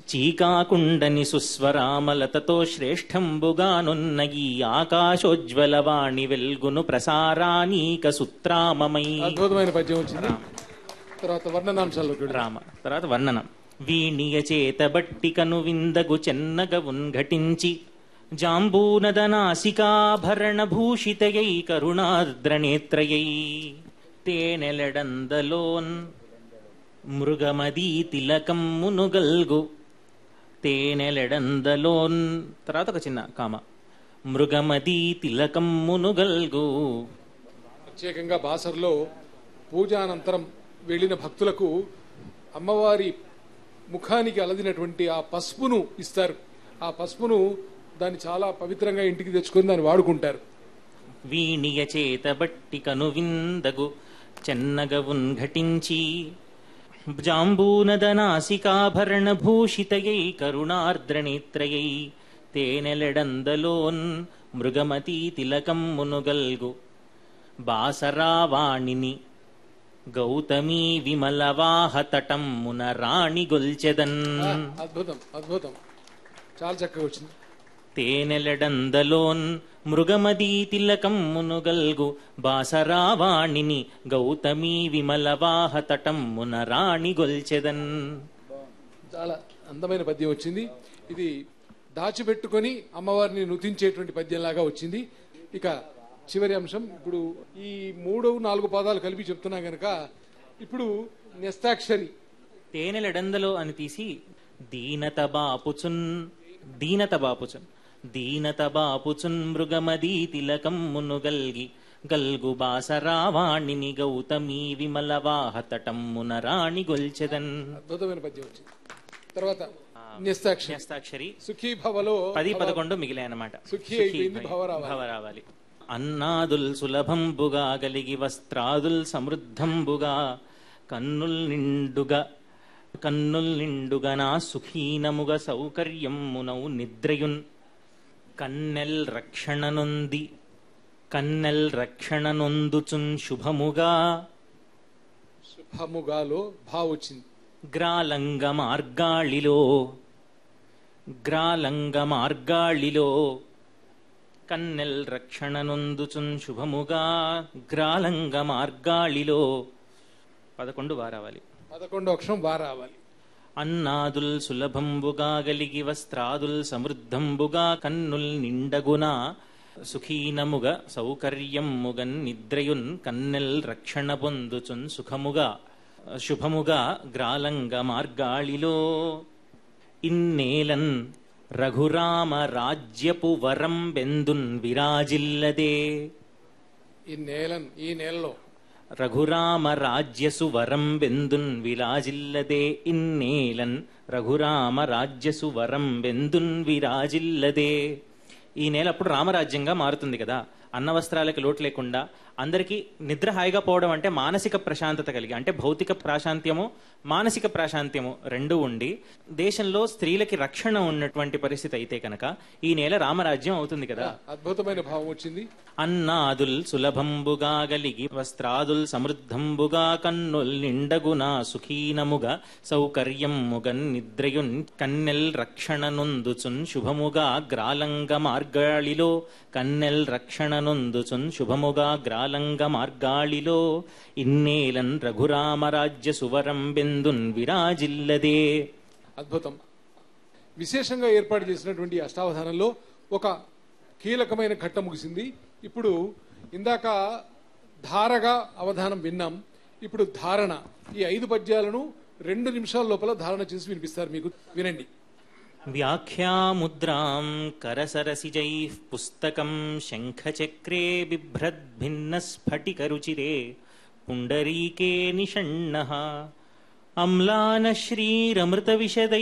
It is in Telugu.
చీకాకుండని సుస్వరామలతతో శ్రేష్టంబుగానున్న ఈ ఆకాశోజ్వలవాణి వెల్గును ప్రసారానీక సుత్రామమై అద్భుతమైన పద్యం వచ్చింది తర్వాత వర్ణనాంశాల్లోకి వెళ్దాం. రామ తర్వాత వర్ణనం వీణియ చేత బట్టికను విందగు చెన్నగ ఉన్ఘటించి జాంబూనదనాసికాభరణ భూషితయై కరుణార్ద్రనేత్రయై తేనెలడందలోన్ మృగమదీ తిలకమ్మునుగల్గు తేనెలడందలోన్ తర్వాత ఒక చిన్న కామ మృగమదీ తిలకమ్మునుగల్గు ప్రత్యేకంగా బాసర్లో పూజానంతరం వెళ్ళిన భక్తులకు అమ్మవారి ముఖానికి అలదినటువంటి ఆ పసుపును ఇస్తారు ఆ పసుపును దాన్ని చాలా పవిత్రంగా ఇంటికి తెచ్చుకొని దాన్ని వాడుకుంటారు వీణియ చేత బట్టి కనువిందగు చెన్నగవున్ ఘటించి జాంబూనదనాసికాభరణ భూషితయై కరుణార్ద్రనేత్రయై తేనెలెడందలోన్ మృగమతీ తిలకం మునుగల్గు బాసరావాణిని గౌతమీ విమలవాహతటం మున రాణి గొల్చెదన్ ఆ, అద్భుతం అద్భుతం చాలా చక్కగా వచ్చింది తేనెలడందలోన్ మృగమదీ తిలకం మునుగల్గు బాసరావాణిని గౌతమీ విమలవాహతటం మున రాణి గొల్చెదన్ చాలా అందమైన పద్యం వచ్చింది ఇది దాచిపెట్టుకొని అమ్మవారిని నుతించేటువంటి పద్యంలాగా వచ్చింది ఇక చివరి అంశం ఇప్పుడు ఈ మూడు నాలుగు పాదాలు కలిపి చెప్తున్నా గనక ఇప్పుడు నెస్తాక్షరి తేనెలడందలో అని తీసి దీనత బాపుచున్ దీనత బాపుచున్ దీనత బాపుచున్ మృగమదీ తిలకం మునుగల్గి గల్గు బాసరావాణిని గౌతమీ విమలవాహతటం మున రాణి గొల్చెదన్ అద్భుతమైన పద్యం వచ్చింది తర్వాత నెస్తాక్షరి న్యస్తాక్షరి సుఖీ భవలో పది పదకొండు మిగిలాయి అన్నమాట సుఖీ అయిపోయింది, భవ రావాలి. భవ రావాలి అన్నాదుల్ సులభంబుగా గలిగి వస్త్రాదుల్ సమృద్ధంబుగా కన్నుల్ నిండుగా కన్నుల్ నిండుగా నా సుఖీనముగ సౌకర్యమునౌ నిద్రయున్ కన్నెల్ రక్షణనొంది కన్నెల్ రక్షణనొందుచున్ శుభముగా శుభముగాలో భా వచ్చింది గ్రాలంగ మార్గాళిలో గ్రాలంగ మార్గాళిలో కన్నెల్ రక్షణనొందుచున్ శుభముగా గ్రాలంగ మార్గాళిలో పదకొండు వారావాలి పదకొండో అక్షరం బా రావాలి అన్నాదుల్ సులభంబుగా గలిగి వస్త్రాదుల్ సమృద్ధంబుగా కన్నుల్ నిండగున సుఖీనముగ సౌకర్యముగన్ నిద్రయున్ కన్నెల్ రక్షణ పొందుచున్ సుఖముగా శుభముగా గ్రాలంగ మార్గాళిలో ఇన్నేలన్ రఘురామ రాజ్యపు వరం బెందున్ విరాజిల్లదే ఈ నేలన్ ఈ నేలలో రఘురామ రాజ్యసు వరం బెందున్ విరాజిల్లదే ఇన్నేలన్ రఘురామ రాజ్యసు వరం బెందున్ విరాజిల్లదే ఈ నేల అప్పుడు రామరాజ్యంగా మారుతుంది కదా అన్న వస్త్రాలకి లోటు లేకుండా అందరికీ నిద్ర హాయిగా పోవడం అంటే మానసిక ప్రశాంతత కలిగి అంటే భౌతిక ప్రాశాంత్యము మానసిక ప్రాశాంత్యము రెండు ఉండి దేశంలో స్త్రీలకి రక్షణ ఉన్నటువంటి పరిస్థితి అయితే కనుక ఈ నేల రామరాజ్యం అవుతుంది కదా అద్భుతమైన భావం వచ్చింది అన్నాదుల్ సులభంబుగా గలిగి వస్త్రాదుల్ సమృద్ధంబుగా కన్నుల్ నిండగునా సుఖీనముగా సౌకర్యముగన్ నిద్రయున్ కన్నెల్ రక్షణ నొందుచున్ శుభముగా గ్రాలంగ మార్గాళిలో కన్నెల్ రక్షణ నొందుచున్ శుభముగా గ్రాలంగ మార్గాళిలో ఇన్నేలన్ రఘురామరాజ్య సువరం బెందున్ విరాజిల్లదే అద్భుతం విశేషంగా ఏర్పాటు చేసినటువంటి ఈ అష్టావధానంలో ఒక కీలకమైన ఘట్టం ముగిసింది ఇప్పుడు ఇందాక ధారగా అవధానం విన్నాం ఇప్పుడు ధారణ ఈ ఐదు పద్యాలను రెండు నిమిషాల లోపల ధారణ చేసి వినిపిస్తారు మీకు వినండి వ్యాఖ్యాముద్రాం కరసరసిజైః పుస్తకం శంఖచక్రే బిభ్రద్భిన్నస్ఫటికరుచిరే పుండరీకే నిషण्णः అమ్లాన శ్రీరమృతవిశదై